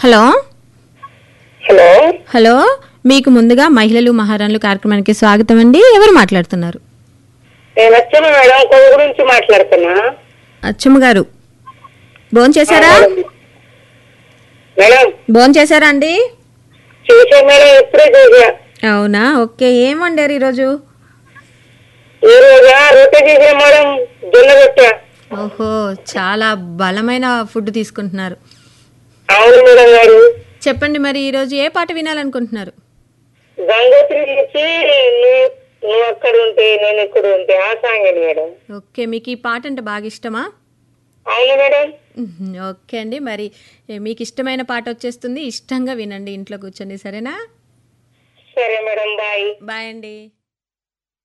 hello hello hello మీకు ముందుగా మహిళలు మహారాణులు కార్యక్రమానికి స్వాగతం అండి ఎవరు మాట్లాడుతున్నారు నేను వచ్చాను మేడం కొవ్వు గురించి మాట్లాడుతున్నా అచ్చమ్మ గారు భోజనం చేశారా మేడం భోజనం చేశారా అండి చేసా మేడం ఎప్పుడే చేసా అవునా ఓకే ఏం వండారు ఈరోజు ఈ రోజా రొట్టె చేసా మేడం జొన్న రొట్టె ఓహో చాలా బలమైన ఫుడ్ తీసుకుంటున్నారు అవును మేడం గారు చెప్పండి మరి ఈరోజు ఏ పాట వినాలనుకుంటున్నారు గంగోత్రి నుంచి నువ్వు నువ్వు అక్కడ ఉంటే నేను ఇక్కడ ఉంటే ఆ సాంగ్ అండి మేడం ఓకే మీకు ఈ పాట అంటే బాగా ఇష్టమా అవును మేడం ఉహుం, ఓకే అండి మరి ఏ, మీకు ఇష్టమైన పాట వచ్చేస్తుంది ఇష్టంగా వినండి ఇంట్లో కూర్చొని సరేనా సరే మేడం బాయ్ బాయ్ అండి